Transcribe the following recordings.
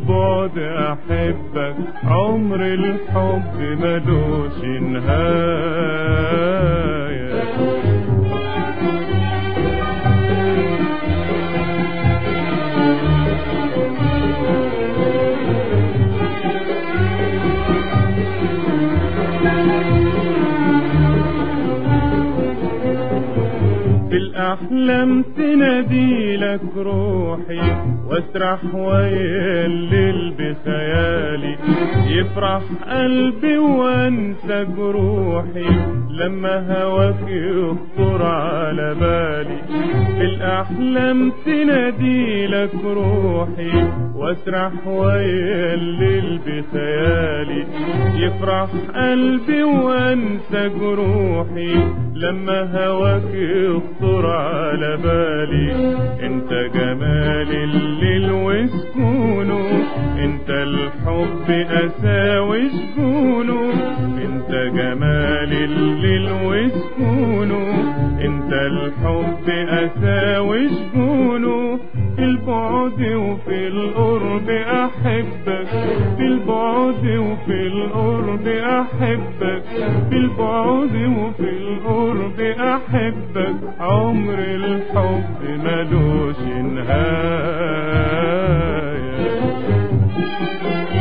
البعد احبك عمر الحب ملوش نهايه بالأحلام تنادي لك روحي واسرح ويلل بخيالي يفرح قلبي وانسى جروحي لما هواك يخطر على بالي بالأحلام تنادي لك روحي واسرح ويلل بخيالي يفرح قلبي وانسى جروحي لما هواك يخطر على بالي انت جمال الليل وسكونه انت الحب اساوي شجونه انت جمال الليل وسكونه انت الحب اساوي شجونه في البعد وفي القرب احبك في البعد وفي القرب احبك في البعد وفي القرب احبك عمر الحب ملوش نهايه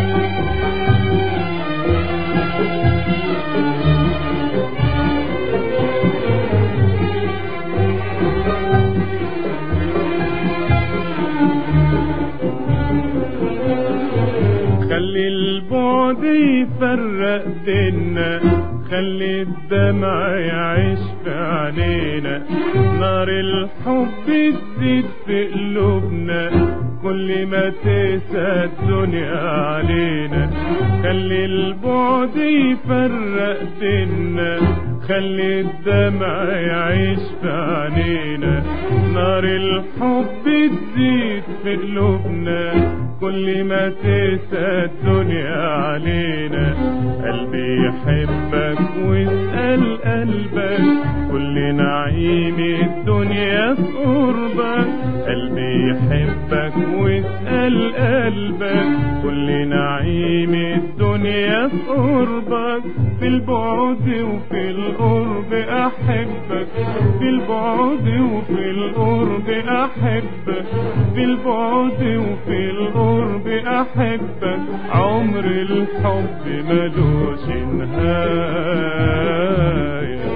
خلي البعد يفرق بينا خلي الدمع يعيش في عينينا نار الحب تزيد في قلوبنا كل ما تسى الدنيا علينا خلي البعد يفرق بينا خلي الدمع يعيش في عينينا نار الحب تزيد في قلوبنا كل ما تسى الدنيا علينا قلبي يحبك واسأل قلبك كل نعيم الدنيا في قربك قلبي يحبك واسأل قلبك كل نعيم الدنيا في قربك في البعد وفي القرب أحبك في البعد وفي القرب أحبك في البعد وفي القرب أحبك عمر الحب ملوش نهاية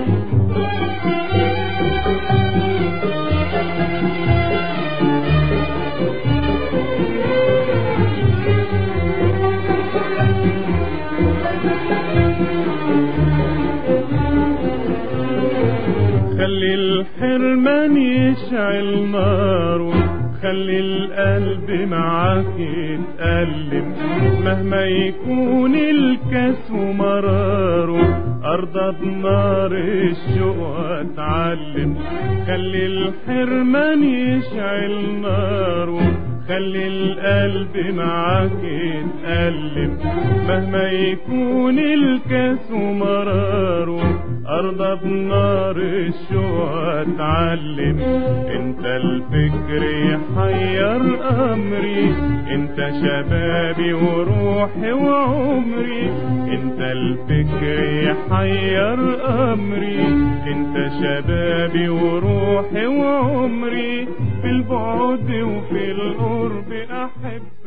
خلي الحرمان يشعل ناره خلي القلب معاك يتألم مهما يكون الكاس ومراره أرضى بنار الشوق واتعلم خلي الحرمان يشعل ناره خلي القلب معاك يتألم مهما يكون الكاس ومراره أرضى بنار الشوق اتعلم انت الفكر يحير أمري انت شبابي وروحي وعمري انت الفكر يحير أمري انت شبابي وروحي وعمري في البعد وفي القرب أحب